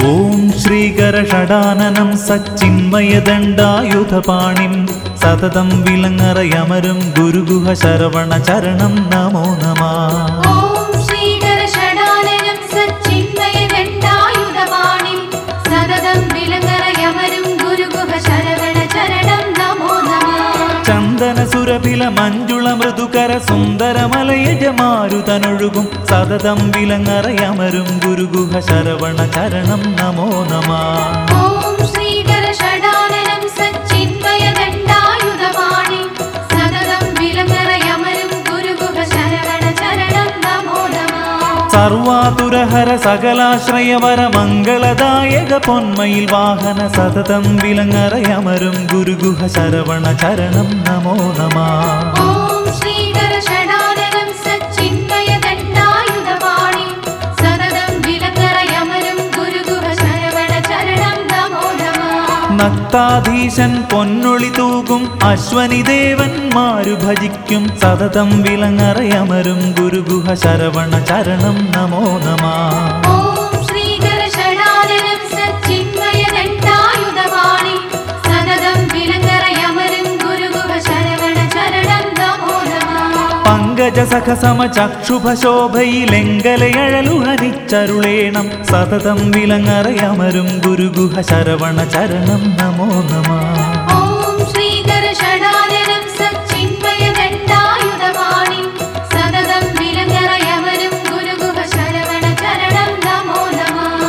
ഓം ശ്രീകരഷടാനനം സച്ചിന്മയദണ്ഡായുധപാണിം സതതം വിലങ്ങറയമരും ഗുരുഗുഹ ശരവണ ചരണം നമോ നമാ ഓം ശ്രീകരഷടാനനം സച്ചിന്മയദണ്ഡായുധപാണിം സതതം വിലങ്ങറയമരും ഗുരുഗുഹ ശരവണ ചരണം നമോ നമഃ ചന്ദന സുരഭില മഞ്ജുള മൃദുകര സുന്ദരമലയജമാരുതനൊഴുകും സതതം വിലങ്ങറയമരും ഗുരുഗുഹ ശരവണ ചരണം നമോ നമാ ഓം ശ്രീകരഷടാനനം സച്ചിന്മയദണ്ഡായുധപാണിം സതതം വിലങ്ങറയമരും ഗുരുഗുഹ ശരവണ ചരണം നമോ നമഃ സർവാതുരഹര സകലാശ്രയവര മംഗളദായക പൊന്മയിൽ വാഹന സതതം വിലങ്ങറയമരും ഗുരുഗുഹ ശരവണ ചരണം നമോ നമാ ഓം ശ്രീകരഷടാനനം സച്ചിന്മയദണ്ഡായുധപാണിം സതതം വിലങ്ങറയമരും ഗുരുഗുഹ ശരവണ ചരണം നമോ നമഃ നക്താധീശൻ പൊന്നൊളി തൂകും അശ്വനി ദേവന്മാരു ഭജിക്കും സതതം വിലങ്ങറയമരും ഗുരുഗുഹ ശരവണ ചരണം നമോ നമാ ഓം ശ്രീകരഷടാനനം സച്ചിന്മയദണ്ഡായുധപാണിം സതതം വിലങ്ങറയമരും ഗുരുഗുഹ ശരവണ ചരണം നമോ നമഃ പങ്കജ സഖസമ ചക്ഷുഭശോഭയിലെങ്കലയഴലുഹനിച്ചരുളേണം സതതം വിലങ്ങറയമരും ഗുരുഗുഹ ശരവണ ചരണം നമോ നമാ ഓം ശ്രീകരഷടാനനം സച്ചിന്മയദണ്ഡായുധപാണിം സതതം വിലങ്ങറയമരും ഗുരുഗുഹ ശരവണ ചരണം നമോ നമഃ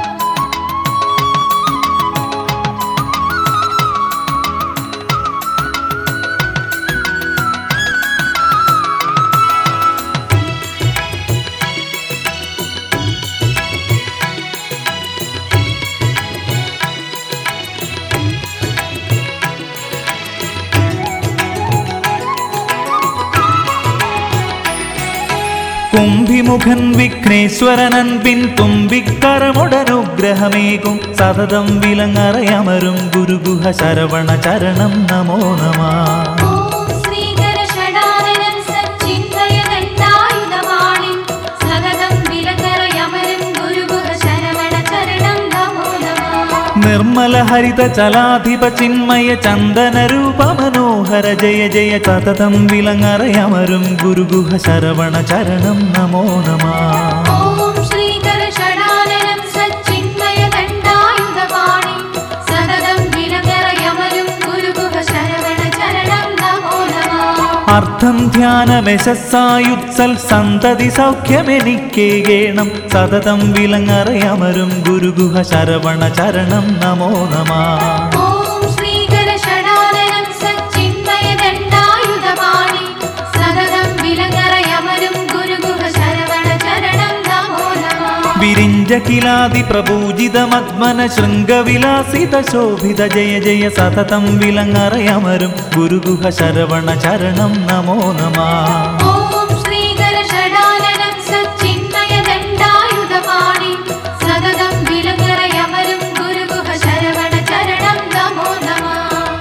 കുംഭിമുഖൻ വിഘ്നേശ്വരനൻ പിൻ തുമ്പിക്കരമുടനുഗ്രഹമേകും സതതം വിലങ്ങറയമരും ഗുരുഗുഹ ശരവണ ചരണം നമോ നമാ ഓം ശ്രീകരഷടാനനം സച്ചിന്മയദണ്ഡായുധപാണിം സതതം വിലങ്ങറയമരും ഗുരുഗുഹ ശരവണ ചരണം നമോ നമഃ നിർമ്മല ഹരിത ചലാധിപ ചിന്മയ ചന്ദന രൂപ മനോഹര ജയ ജയ സതതം വിലങ്ങറയമരും ഗുരുഗുഹ ശരവണ ചരണം നമോ നമാ ഓം ശ്രീകരഷടാനനം സച്ചിന്മയദണ്ഡായുധപാണിം സതതം വിലങ്ങറയമരും ഗുരുഗുഹ ശരവണ ചരണം നമോ നമഃ അർത്ഥം ധ്യാനമെശസ്സായുത്സൽ സന്തതി സൗഖ്യമെനിക്കേകേണം സതതം വിലങ്ങറയമരും ഗുരുഗുഹ ശരവണ ചരണം നമോ നമാ ഓം ശ്രീകരഷടാനനം സച്ചിന്മയദണ്ഡായുധപാണിം സതതം വിലങ്ങറയമരും ഗുരുഗുഹ ശരവണ ചരണം നമോ നമഃ വിരിഞ്ച കിലാതി പ്രപൂജിത മദ്മന ശൃംഗവിലാസിത ശോഭിത ജയ ജയ സതതം വിലങ്ങറയമരും ഗുരുഗുഹ ശരവണ ചരണം നമോ നമാ ഓം ശ്രീകരഷടാനനം സച്ചിന്മയദണ്ഡായുധപാണിം സതതം വിലങ്ങറയമരും ഗുരുഗുഹ ശരവണ ചരണം നമോ നമഃ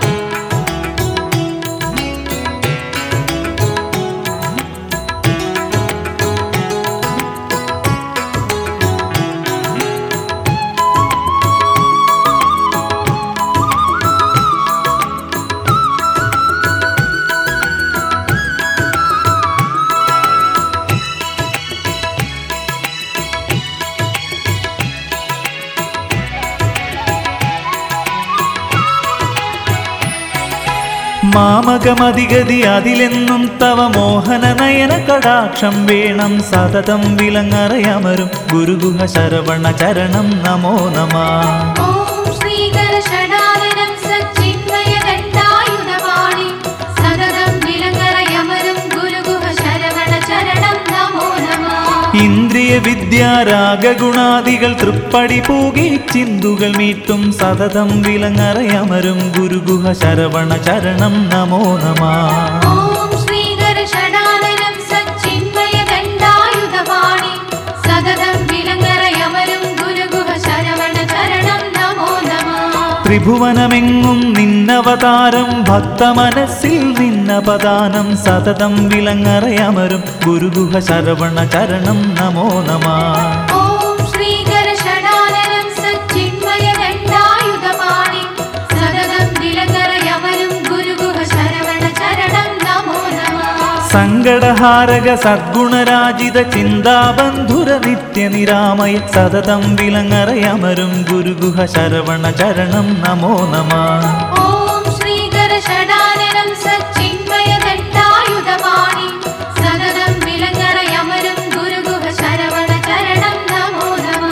മാമകമതിഗതി അതിലെന്നും തവ മോഹന നയന കടാക്ഷം വേണം സതതം വിലങ്ങറയമരും ഗുരുഗുഹ ശരവണ ചരണം നമോ നമാ ഓം ശ്രീകരഷടാനനം സച്ചിന്മയദണ്ഡായുധപാണിം സതതം വിലങ്ങറയമരും ഗുരുഗുഹ ശരവണ ചരണം നമോ നമഃ ഇന്ദ്രിയ വിദ്യാരാഗുണാദികൾ തൃപ്പടി പൂകി ചിന്തുകൾ മീട്ടും സതതം വിലങ്ങറയമരും ഗുരുഗുഹ ശരവണ ചരണം നമോ നമാ ഓം ശ്രീകരഷടാനനം സച്ചിന്മയദണ്ഡായുധപാണിം സതതം വിലങ്ങറയമരും ഗുരുഗുഹ ശരവണ ചരണം നമോ നമഃ ത്രിഭുവനമെങ്ങും നിന്നവതാരം ഭക്തമനസ്സിൽ നിന്നപദാനം സതതം വിലങ്ങറയമരും ഗുരുഗുഹ ശരവണ ചരണം നമോ നമാ ഓം ശ്രീകരഷടാനനം സച്ചിന്മയദണ്ഡായുധപാണിം സങ്കടഹാരക സദ്ഗുണരാജിത ചിന്താബന്ധുര നിത്യനിരാമയ സതതം വിലങ്ങറയമരും ഗുരുഗുഹ ശരവണ ചരണം നമോ നമ ഓം ശ്രീകര ഷടാനനം സച്ചിന്മയ ദണ്ഡായുധപാണി സതതം വിലങ്ങറയമരും ഗുരുഗുഹ ശരവണ ചരണം നമോ നമഃ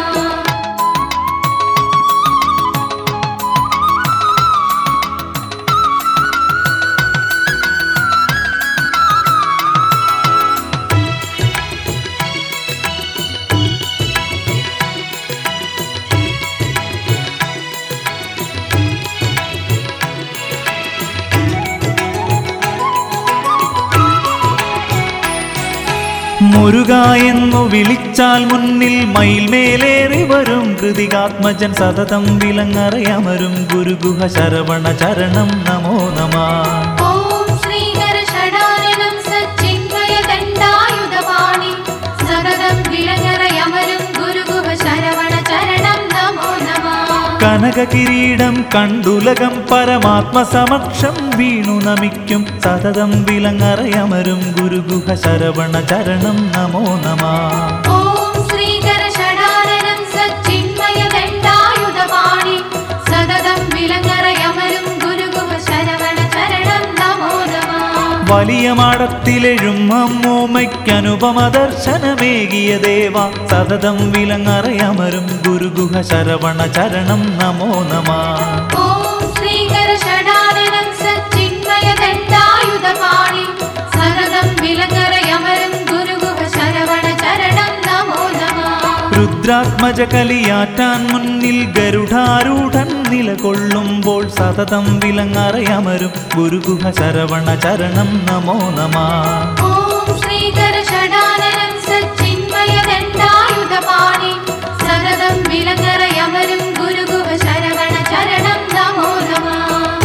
മുരുക എന്നു വിളിച്ചാൽ മുന്നിൽ മയിൽമേലേറി വരും കൃതികാത്മജൻ സതതം വിലങ്ങറയമരും ഗുരുഗുഹ ശരവണ ചരണം നമോ നമ ഓം ശ്രീകര ഷടാനനം സച്ചിന്മയ ദണ്ഡായുധപാണി സതതം വിലങ്ങറയമരും ഗുരുഗുഹ ശരവണ ചരണം നമോ നമഃ കനക കിരീടം കണ്ടുലകം പരമാത്മസമക്ഷം വീണു നമിക്കും സതതം വിലങ്ങറയമരും ഗുരുഗുഹ ശരവണ ചരണം നമോ നമ ഓം ശ്രീകര ഷടാനനം സച്ചിന്മയ ദണ്ഡായുധപാണി സതതം വിലങ്ങറയമരും ഗുരുഗുഹ ശരവണ ചരണം നമോ നമഃ വലിയ മാടത്തിലെഴും അമ്മൂമ്മയ്ക്കനുപമ ദർശനമേകിയ ദേവ സതതം വിലങ്ങറയമരും ഗുരുഗുഹ ശരവണ ചരണം നമോ നമ ഓം ശ്രീകര ഷടാനനം സച്ചിന്മയ ദണ്ഡായുധപാണി സതതം വിലങ്ങറയമരും ഗുരുഗുഹ ശരവണ ചരണം നമോ നമഃ രുദ്രാത്മജ കലിയാറ്റാൻ മുന്നിൽ ഗരുഡാരൂഢൻ നിലകൊള്ളുമ്പോൾ സതതം വിലങ്ങറയമരും ഗുരുഗുഹ ശരവണ ചരണം നമോ നമ ഓം ശ്രീകര ഷടാനനം സച്ചിന്മയ ദണ്ഡായുധപാണി സതതം വിലങ്ങറയമരും ഗുരുഗുഹ ശരവണ ചരണം നമോ നമഃ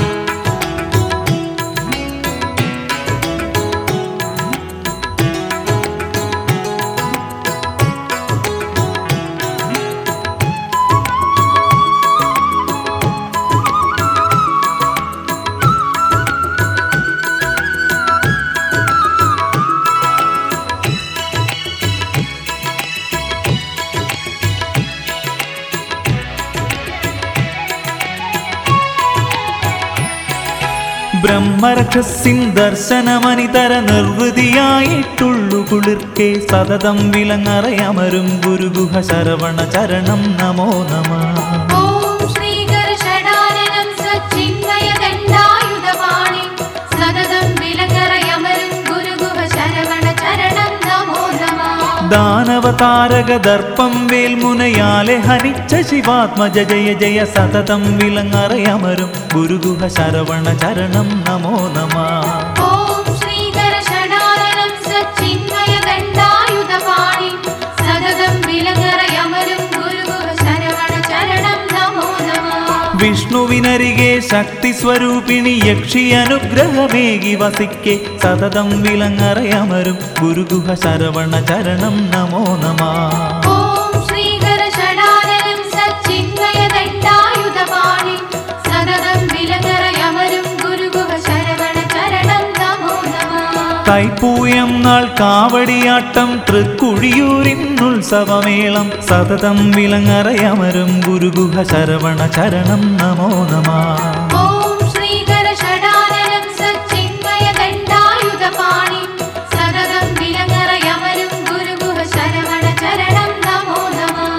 ബ്രഹ്മരക്ഷസിൻ ദർശനമനിതര നിർവൃതിയായിട്ടുള്ളു കുളിർക്കെ സതതം വിലങ്ങറയമരും ഗുരുഗുഹ ശരവണ ചരണം നമോ നമ ഓം ശ്രീകര ഷടാനനം സച്ചിന്മയ ദണ്ഡായുധപാണി സതതം വിലങ്ങറയമരും ഗുരുഗുഹ ശരവണ ചരണം നമോ നമഃ ദാനവതാരക ദർപ്പം വേൽമുനയാലെ ഹനിച്ച ശിവാത്മജ ജയ ജയ സതതം വിലങ്ങറയമരും ഗുരുഗുഹ ശരവണ ചരണം നമോ നമ ഓം ശ്രീകര ഷടാനനം സച്ചിന്മയ ദണ്ഡായുധപാണി സതതം വിലങ്ങറയമരും ഗുരുഗുഹ ശരവണ ചരണം നമോ നമഃ വിഷ്ണുവിനരികെ ശക്തി സ്വരൂപിണി യക്ഷി അനുഗ്രഹമേകി വസിക്കെ സതതം വിലങ്ങറയമരും ഗുരുഗുഹ ശരവണ ചരണം നമോ നമ ഓം ശ്രീകര ഷടാനനം സച്ചിന്മയ ദണ്ഡായുധപാണി സതതം വിലങ്ങറയമരും ഗുരുഗുഹ ശരവണ ചരണം നമോ നമഃ തൈപ്പൂയം നാൾ കാവടിയാട്ടം തൃക്കുഴിയൂരിന്നുത്സവമേളം സതതം വിലങ്ങറയമരും ഗുരുഗുഹ ശരവണ ചരണം നമോ നമ ഓം ശ്രീകര ഷടാനനം സച്ചിന്മയ ദണ്ഡായുധപാണി സതതം വിലങ്ങറയമരും ഗുരുഗുഹ ശരവണ ചരണം നമോ നമഃ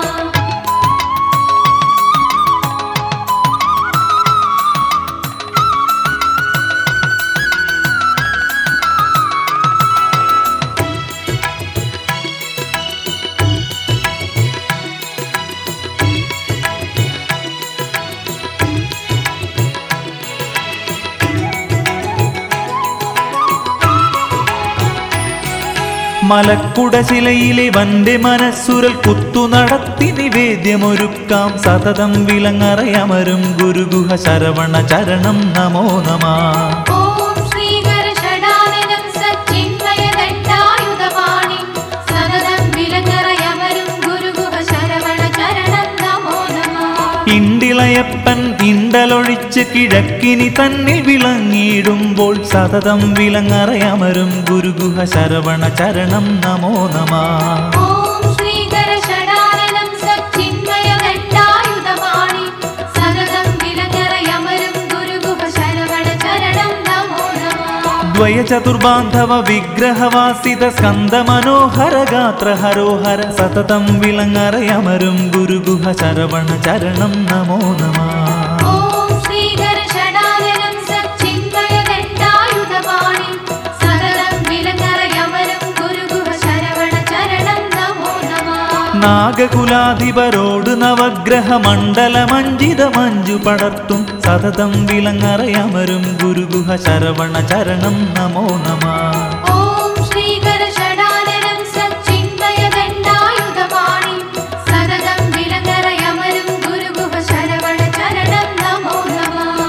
മലക്കുടശിലയിലെ വന്റെ മനസ്സുരൽ കുത്തു നടത്തി നിവേദ്യമൊരുക്കാം സതതം വിലങ്ങറയമരും ഗുരുഗുഹ ശരവണ ചരണം നമോ നമ ഓം ശ്രീകര ഷടാനനം സച്ചിന്മയ ദണ്ഡായുധപാണി സതതം വിലങ്ങറയമരും ഗുരുഗുഹ ശരവണ ചരണം നമോ നമഃ ഇണ്ടിളയപ്പൻ ഇണ്ടലൊഴിച്ച ഉദിച്ച് കിഴക്കിനി തന്നിൽ വിളങ്ങിയിടുമ്പോൾ സതതം വിലങ്ങറയമരും ഗുരുഗുഹ ശരവണ ചരണം നമോ നമാ ഓം ശ്രീകര ഷടാനനം സച്ചിന്മയദണ്ഡായുധപാണി സതതം വിലങ്ങറയമരും ഗുരുഗുഹ ശരവണ ചരണം നമോ നമഃ ദ്വയചതുർബാന്ധവ വിഗ്രഹവാസിത സ്കന്ദ മനോഹര ഗാത്ര ഹരോഹര സതതം വിളങ്ങറയമരും ഗുരുഗുഹ ശരവണ ചരണം നമോ നമാ ഓം ശ്രീകര ഷടാനനം സച്ചിന്മയദണ്ഡായുധപാണി സതതം വിലങ്ങറയമരും ഗുരുഗുഹ ശരവണ ചരണം നമോ നമഃ നാഗകുലാധിപരോട് നവഗ്രഹ മണ്ഡലമഞ്ജിത മഞ്ജു പടർത്തും സതതം വിലങ്ങറയമരും ഗുരുഗുഹ ശരവണ ചരണം നമോ നമാ ഓം ശ്രീകര ഷടാനനം സച്ചിന്മയദണ്ഡായുധപാണി സതതം വിലങ്ങറയമരും ഗുരുഗുഹ ശരവണ ചരണം നമോ നമഃ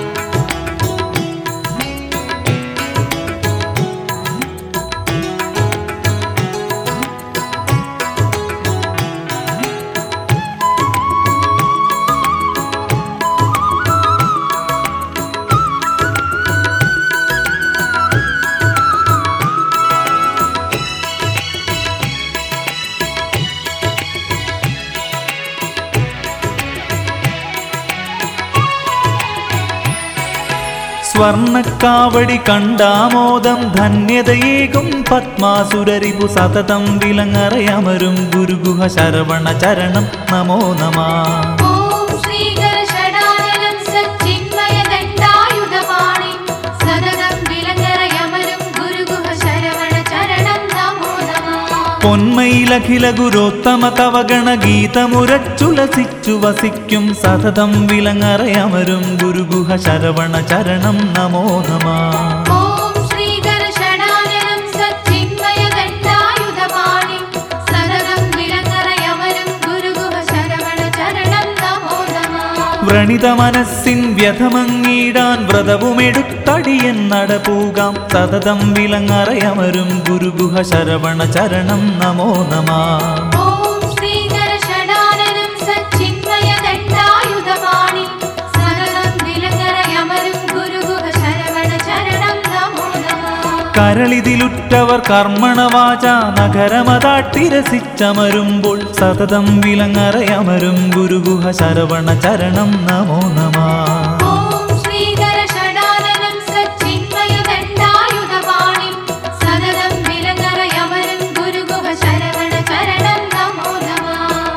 സ്വർണക്കാവടി കണ്ടാമോദം ധന്യതയേകും പത്മാസുരരിപു സതതം വിലങ്ങറയമരും ഗുരുഗുഹ ശരവണ ചരണം നമോ നമാ ഓം ശ്രീകര ഷടാനനം സച്ചിന്മയദണ്ഡായുധപാണി സതതം വിലങ്ങറയമരും ഗുരുഗുഹ ശരവണ ചരണം നമോ നമഃ പൊന്മയിലഖില ഗുരോത്തമ തവ ഗണഗീതമുരച്ചുലസിച്ചു വസിക്കും സതതം വിലങ്ങറയമരും ഗുരുഗുഹ ശരവണ ചരണം നമോ നമാ ഓം ശ്രീകര ഷടാനനം സച്ചിന്മയദണ്ഡായുധപാണി സതതം വിലങ്ങറയമരും ഗുരുഗുഹ ശരവണ ചരണം നമോ നമഃ വ്രണിത മനസ്സിൻ വ്യഥമങ്ങിടാൻ വ്രതവുമെടുത്തടിയൻ നടപൂകാം സതതം വിലങ്ങറയമരും ഗുരുഗുഹ ശരവണ ചരണം നമോ നമാ ഓം ശ്രീകര ഷടാനനം സച്ചിന്മയദണ്ഡായുധപാണി സതതം വിലങ്ങറയമരും ഗുരുഗുഹ ശരവണ ചരണം നമോ നമഃ കരളിതിലുറ്റവർ കർമ്മണവാച നഗരമതാട്ടിരസിച്ചമരുമ്പോൾ സതതം വിലങ്ങറയമരും ഗുരുഗുഹ ശരവണ ചരണം നമോ നമാ ഓം ശ്രീകര ഷടാനനം സച്ചിന്മയദണ്ഡായുധപാണി സതതം വിലങ്ങറയമരും ഗുരുഗുഹ ശരവണ ചരണം നമോ നമഃ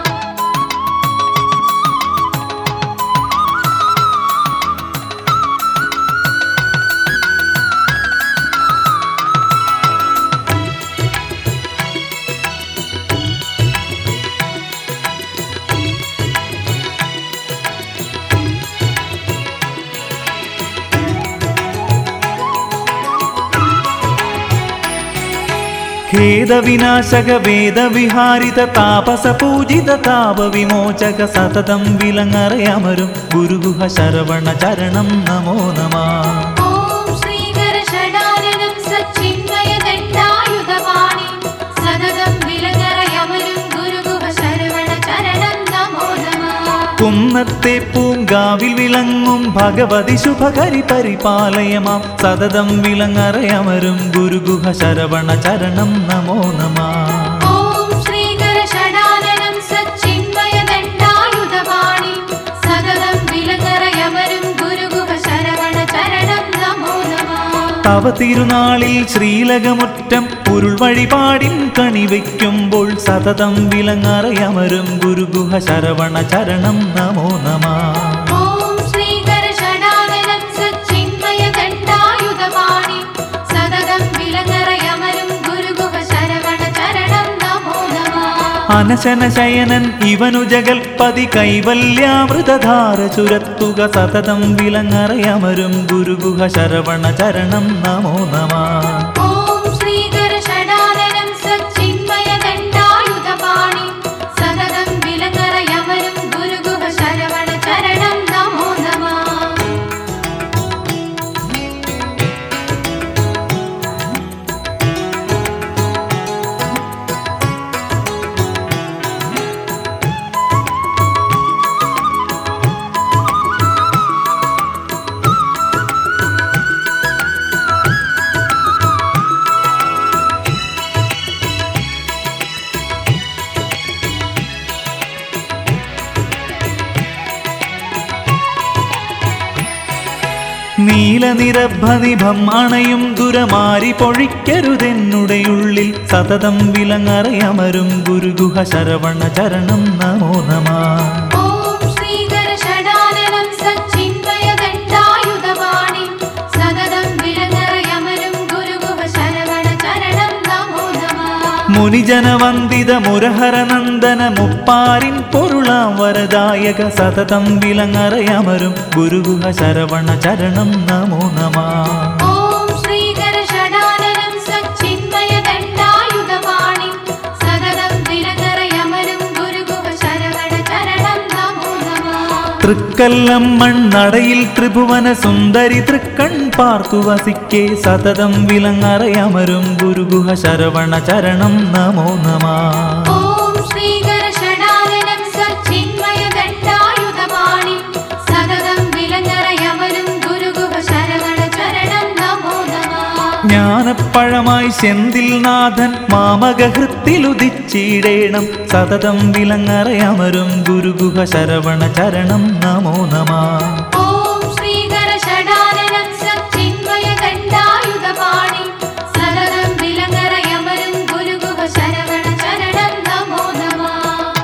ഖേദവിനാശക വേദവിഹാരിത താപസ പൂജിത താപ വിമോചക സതതം വിലങ്ങറയമരും ഗുരുഗുഹ ശരവണ ചരണം നമോ നമാ ഓം ശ്രീകര ഷടാനനം സച്ചിന്മയദണ്ഡായുധപാണി സതതം വിലങ്ങറയമരും ഗുരുഗുഹ ശരവണ ചരണം നമോ നമഃ കുന്നത്തെ പൂങ്കാവിൽ വിളങ്ങും ഭഗവതി ശുഭകരി പരിപാലയമാം സതതം വിലങ്ങറയമരും ഗുരുഗുഹ ശരവണ ചരണം നമോ നമാ ഓം ശ്രീകര ഷടാനനം സച്ചിന്മയദണ്ഡായുധപാണി സതതം വിലങ്ങറയമരും ഗുരുഗുഹ ശരവണ ചരണം നമോ നമഃ തവ തിരുനാളിൽ ശ്രീലകമുറ്റം ഉരുൾ വഴിപാടിൻ കണിവയ്ക്കുമ്പോൾ സതതം വിലങ്ങറയമരും ഗുരുഗുഹ ശരവണ ചരണം നമോ നമാ ഓം ശ്രീകര ഷടാനനം സച്ചിന്മയദണ്ഡായുധപാണി സതതം വിലങ്ങറയമരും ഗുരുഗുഹ ശരവണ ചരണം നമോ നമഃ അനശന ശയനൻ ഇവനു ജഗൽപതി കൈവല്യാമൃതധാര ചുരത്തുക സതതം വിലങ്ങറയമരും ഗുരുഗുഹ ശരവണ ചരണം നമോ നമാ ഓം ശ്രീകര ഷടാനനം സച്ചിന്മയദണ്ഡായുധപാണി സതതം വിലങ്ങറയമരും ഗുരുഗുഹ ശരവണ ചരണം നമോ നമഃ നീലനിരഭനിഭം അണയും ദുരമാരി പൊഴിക്കരുതെന്നുടെ ഉള്ളിൽ സതതം വിലങ്ങറയമരും ഗുരുഗുഹ ശരവണ ചരണം നമോ നമാ ഓം ശ്രീകര ഷടാനനം സച്ചിന്മയ ദണ്ഡായുധപാണി സതതം വിലങ്ങറയമരും ഗുരുഗുഹ ശരവണ ചരണം നമോ നമഃ മുനിജനവന്ദിത മുരഹരനന്ദന മുപ്പാരിൻ പൊരുളാം വരദായക സതതം വിലങ്ങറയമരും ഗുരുഗുഹ ശരവണ ചരണം നമോ നമാ ഓം ശ്രീകര ഷടാനനം സച്ചിന്മയ ദണ്ഡായുധപാണി സതതം വിലങ്ങറയമരും ഗുരുഗുഹ ശരവണ ചരണം നമോ നമഃ തൃക്കല്ലം മണ്ണടയിൽ ത്രിഭുവന സുന്ദരി തൃക്കൺ പാർത്തു വസിക്കേ സതതം വിലങ്ങറയമരും ഗുരുഗുഹ ശരവണ ചരണം നമോ നമാ ഓം ശ്രീകര ഷടാനനം സച്ചിന്മയ ദണ്ഡായുധപാണി സതതം വിലങ്ങറയമരും ഗുരുഗുഹ ശരവണ ചരണം നമോ നമഃ ജ്ഞാനപ്പഴമായി സെന്തിൽ നാഥൻ മാമകഹൃത്തിലുദിച്ചിടേണം സതതം വിലങ്ങറയമരും ഗുരുഗുഹ ശരവണ ചരണം നമോ നമാ ഓം ശ്രീകര ഷടാനനം സച്ചിന്മയ ദണ്ഡായുധപാണി സതതം വിലങ്ങറയമരും ഗുരുഗുഹ ശരവണ ചരണം നമോ നമഃ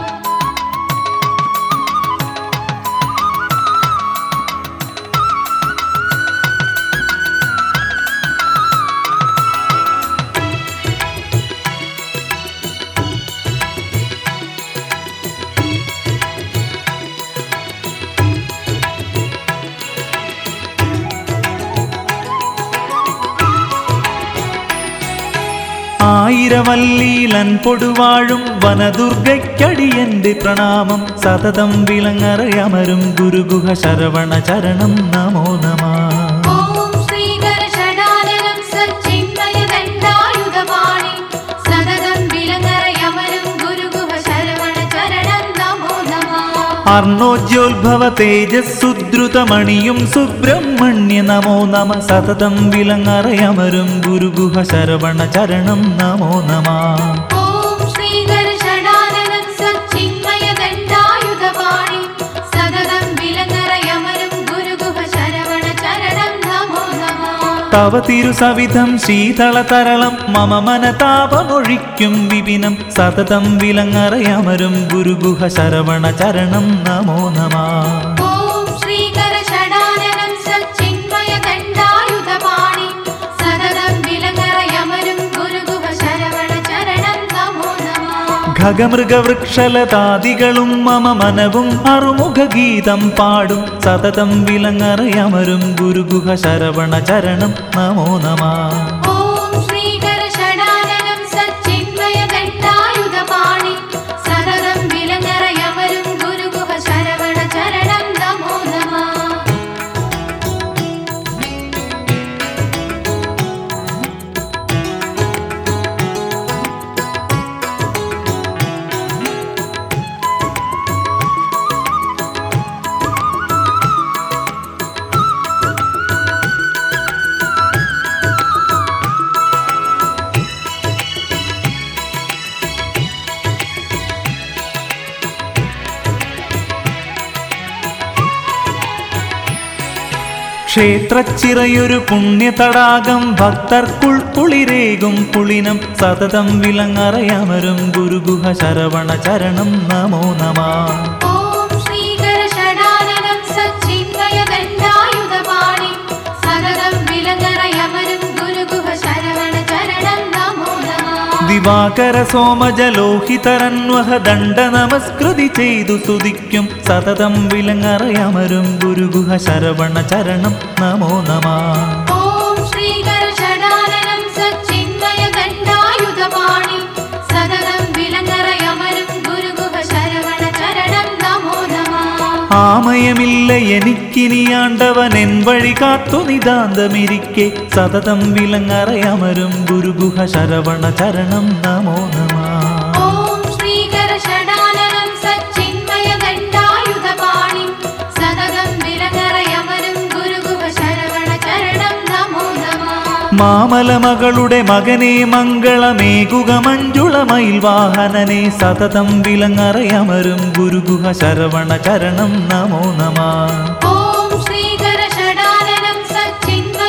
ആയിരവല്ലീലൻ പൊടുവാഴും വനദുർഗയ്ക്കടിയന്റെ പ്രണാമം സതതം വിലങ്ങറയമരും ഗുരുഗുഹ ശരവണ ചരണം നമോ നമാ ഓം ശ്രീകര ഷടാനനം സച്ചിന്മയ ദണ്ഡായുധപാണി സതതം വിലങ്ങറയമരും ഗുരുഗുഹ ശരവണ ചരണം നമോ നമഃ അർണോജ്യോത്ഭവ തേജസ്സുദ്രുതമണിയും സുബ്രഹ്മണ്യ നമോ നമ സതതം വിലങ്ങറയമരും ഗുരുഗുഹ ശരവണ ചരണം നമോ നമാ ഓം ശ്രീകര ഷടാനനം സച്ചിന്മയ ദണ്ഡായുധപാണി സതതം വിലങ്ങറയമരും ഗുരുഗുഹ ശരവണ ചരണം നമോ നമഃ തവ തിരുസവിധം ശീതളതരളം മമ മനതാപമൊഴിക്കും വിപിനം സതതം വിലങ്ങറയമരും ഗുരുഗുഹ ശരവണ ചരണം നമോ നമാ ഓം ശ്രീകര ഷടാനനം സച്ചിന്മയ ദണ്ഡായുധപാണി സതതം വിലങ്ങറയമരും ഗുരുഗുഹ ശരവണ ചരണം നമോ നമഃ ഖഗമൃഗവൃക്ഷലതാദികളും മമ മനവും അറുമുഖ ഗീതം പാടും സതതം വിലങ്ങറയമരും ഗുരുഗുഹ ശരവണ ചരണം നമോ നമാ ഓം ശ്രീകര ഷടാനനം സച്ചിന്മയ ദണ്ഡായുധപാണി സതതം വിലങ്ങറയമരും ഗുരുഗുഹ ശരവണ ചരണം നമോ നമഃ ക്ഷേത്രച്ചിറയൊരു പുണ്യതടാകം ഭക്തർക്കുൾക്കുളിരേകും പുളിനം സതതം വിലങ്ങറയമരും ഗുരുഗുഹ ശരവണ ചരണം നമോ നമാ ഓം ശ്രീകര ഷടാനനം സച്ചിന്മയ ദണ്ഡായുധപാണി സതതം വിലങ്ങറയമരും ഗുരുഗുഹ ശരവണ ചരണം നമോ നമഃ ദിവാകര സോമജലോഹിതരന്വഹ ദണ്ഡ നമസ്കൃതി ചെയ്തു സ്തുതിക്കും സതതം വിലങ്ങറയമരും ഗുരുഗുഹ ശരവണ ചരണം നമോ നമാ ഓം ശ്രീകര ഷടാനനം സച്ചിന്മയ ദണ്ഡായുധപാണി സതതം വിലങ്ങറയമരും ഗുരുഗുഹ ശരവണ ചരണം നമോ നമഃ ആമയമില്ല എനിക്കിനിയാണ്ടവൻ എൻ വഴി കാത്തു നിതാന്തമിരിക്കെ സതതം വിലങ്ങറയമരും ഗുരുഗുഹ ശരവണ ചരണം നമോ നമാ ഓം ശ്രീകര ഷടാനനം സച്ചിന്മയ ദണ്ഡായുധപാണി സതതം വിലങ്ങറയമരും ഗുരുഗുഹ ശരവണ ചരണം നമോ നമഃ മാമലമകളുടെ മകനെ മംഗളമേകുക മഞ്ജുളമയിൽ വാഹനനെ സതതം വിലങ്ങറയമരും ഗുരുഗുഹ ശരവണ ചരണം നമോ നമാ ഓം ശ്രീകര ഷടാനനം സച്ചിന്മയ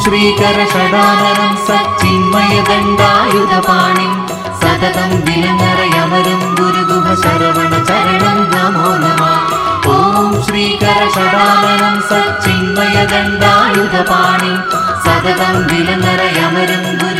ശ്രീകര ഷടാനനം സച്ചിന്മയദണ്ഡായുധപാണിം സതതം വിലങ്ങറയമരും ഗുരുഗുഹ ശരവണ ചരണം നമോ നമ ഓം ശ്രീകര ഷടാനനം സച്ചിന്മയദണ്ഡായുധപാണിം സതതം വിലങ്ങറയമരും ഗുരു